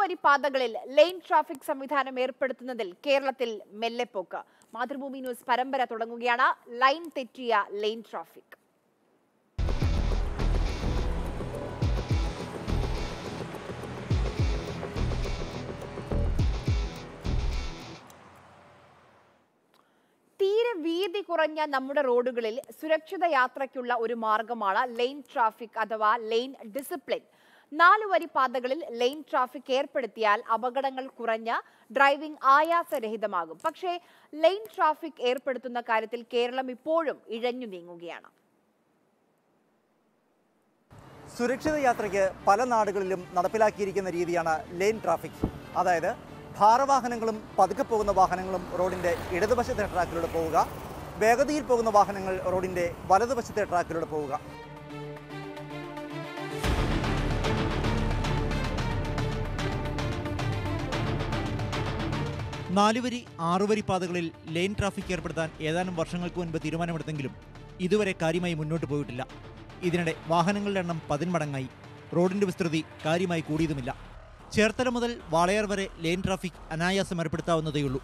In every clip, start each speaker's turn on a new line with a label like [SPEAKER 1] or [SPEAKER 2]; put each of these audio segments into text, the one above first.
[SPEAKER 1] നാലുവരി പാതകളിൽ lane traffic സംവിധാനം ഏർപ്പെടുത്തുന്നതിൽ കേരളത്തിൽ മെല്ലെപ്പോക്ക് മാതൃഭൂമി ന്യൂസ് പരമ്പര തുടങ്ങുകയാണ് ലൈൻ തെറ്റിയ ലൈൻ ട്രാഫിക് തീരെ വീതി കുറഞ്ഞ നമ്മുടെ റോഡുകളിൽ സുരക്ഷിത യാത്രയ്ക്കുള്ള ഒരു മാർഗമാണ് ലൈൻ ട്രാഫിക് അഥവാ ലൈൻ ഡിസിപ്ലിൻ നാലുവരി പാതകളിൽ ലൈൻ ട്രാഫിക് ഏർപ്പെടുത്തിയാൽ അപകടങ്ങൾ കുറഞ്ഞ ഡ്രൈവിംഗ് ആയാസരഹിതമാകും പക്ഷേ ലൈൻ ട്രാഫിക് ഏർപ്പെടുത്തുന്ന കാര്യത്തിൽ കേരളം ഇപ്പോഴും ഇഴഞ്ഞു നീങ്ങുകയാണ്
[SPEAKER 2] സുരക്ഷിത യാത്രയ്ക്ക് പല നാടുകളിലും നടപ്പിലാക്കിയിരിക്കുന്ന രീതിയാണ് ലെയിൻ ട്രാഫിക് അതായത് ഭാരവാഹനങ്ങളും പതുക്കെ പോകുന്ന വാഹനങ്ങളും റോഡിൻ്റെ ഇടതുവശത്തെ ട്രാക്കിലൂടെ പോവുക വേഗതയിൽ പോകുന്ന വാഹനങ്ങൾ റോഡിൻ്റെ വലതുവശത്തെ ട്രാക്കിലൂടെ പോവുക നാലുവരി ആറുവരി പാതകളിൽ ലെയിൻ ട്രാഫിക് ഏർപ്പെടുത്താൻ ഏതാനും വർഷങ്ങൾക്ക് മുൻപ് തീരുമാനമെടുത്തെങ്കിലും ഇതുവരെ കാര്യമായി മുന്നോട്ട് പോയിട്ടില്ല ഇതിനിടെ വാഹനങ്ങളുടെ എണ്ണം പതിന്മടങ്ങായി റോഡിന്റെ വിസ്തൃതി കാര്യമായി കൂടിയതുമില്ല ചേർത്തല മുതൽ വാളയാർ വരെ ലെയിൻ ട്രാഫിക് അനായാസം ഏർപ്പെടുത്താവുന്നതേയുള്ളൂ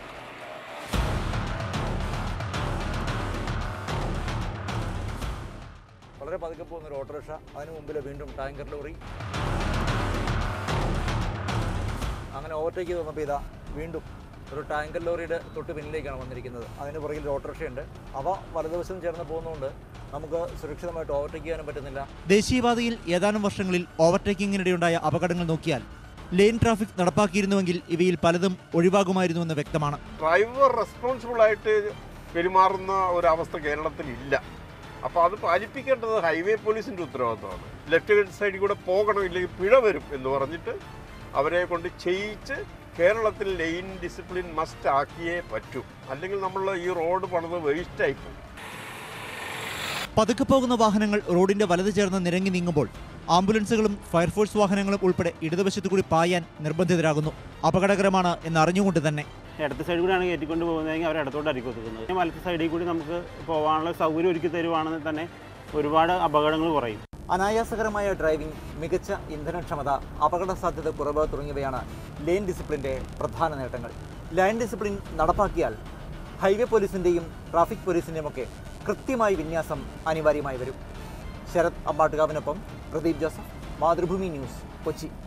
[SPEAKER 2] വളരെ പതുക്കെ പോകുന്ന ഒരു ഓട്ടോറിക്ഷ അതിന് മുമ്പിൽ വീണ്ടും ടാങ്കർ ലോറി അങ്ങനെ ഓവർടേക്ക് വന്നപ്പോൾ ഇതാ വീണ്ടും ഒരു ടാങ്കർ ലോറിയുടെ തൊട്ട് പിന്നിലേക്കാണ് വന്നിരിക്കുന്നത് അതിന് പുറകിൽ ഒരു ഓട്ടോറിക്ഷയുണ്ട് അവ വലതുവശം ചേർന്ന് പോകുന്നതുകൊണ്ട് നമുക്ക് സുരക്ഷിതമായിട്ട് ഓവർടേക്ക് ചെയ്യാനും പറ്റുന്നില്ല ദേശീയപാതയിൽ ഏതാനും വർഷങ്ങളിൽ ഓവർടേക്കിങ്ങിനിടെയുണ്ടായ അപകടങ്ങൾ നോക്കിയാൽ ലെയിൻ ട്രാഫിക് നടപ്പാക്കിയിരുന്നുവെങ്കിൽ ഇവയിൽ പലതും ഒഴിവാകുമായിരുന്നുവെന്ന് വ്യക്തമാണ്
[SPEAKER 3] ഡ്രൈവർ റെസ്പോൺസിബിൾ ആയിട്ട് പെരുമാറുന്ന ഒരവസ്ഥ കേരളത്തിൽ ഇല്ല അപ്പോൾ അത് പാലിപ്പിക്കേണ്ടത് ഹൈവേ പോലീസിന്റെ ഉത്തരവാദിത്തമാണ് ലെഫ്റ്റ് സൈഡിൽ കൂടെ പോകണം ഇല്ലെങ്കിൽ പിഴ വരും എന്ന് പറഞ്ഞിട്ട് അവരെ കൊണ്ട് ചെയ്യിച്ച് കേരളത്തിൽ ലെയിൻ ഡിസിപ്ലിൻ മസ്റ്റ് ആക്കിയേ പറ്റൂ അല്ലെങ്കിൽ നമ്മൾ ഈ റോഡ് പണിത് വേസ്റ്റ് ആയിപ്പോകും
[SPEAKER 2] പതുക്കെ പോകുന്ന വാഹനങ്ങൾ റോഡിന്റെ വലത് ചേർന്ന് നിരങ്ങി നീങ്ങുമ്പോൾ ആംബുലൻസുകളും ഫയർഫോഴ്സ് വാഹനങ്ങളും ഉൾപ്പെടെ ഇടതുവശത്തു കൂടി പായാൻ നിർബന്ധിതരാകുന്നു അപകടകരമാണ് എന്നറിഞ്ഞുകൊണ്ട് തന്നെ
[SPEAKER 4] ഇടത്ത് സൈഡിൽ കൂടിയാണ് കയറ്റിക്കൊണ്ട് പോകുന്നതെങ്കിൽ അവർ ഇടത്തോട്ടായിരിക്കും ഒതുക്കുന്നത് വലത്ത് സൈഡിൽ കൂടി നമുക്ക് പോകാനുള്ള സൗകര്യം ഒരുക്കി തരുവാണെങ്കിൽ തന്നെ ഒരുപാട് അപകടങ്ങൾ കുറയും
[SPEAKER 2] അനായാസകരമായ ഡ്രൈവിംഗ് മികച്ച ഇന്ധനക്ഷമത അപകട സാധ്യത കുറവ് തുടങ്ങിയവയാണ് ലെയിൻ ഡിസിപ്ലിൻ്റെ പ്രധാന നേട്ടങ്ങൾ ലൈൻ ഡിസിപ്ലിൻ നടപ്പാക്കിയാൽ ഹൈവേ പോലീസിൻ്റെയും ട്രാഫിക് പോലീസിൻ്റെയും ഒക്കെ കൃത്യമായ വിന്യാസം അനിവാര്യമായി വരും ശരത് അമ്പാട്ടുകാവിനൊപ്പം പ്രദീപ് ജോസഫ് മാതൃഭൂമി ന്യൂസ് കൊച്ചി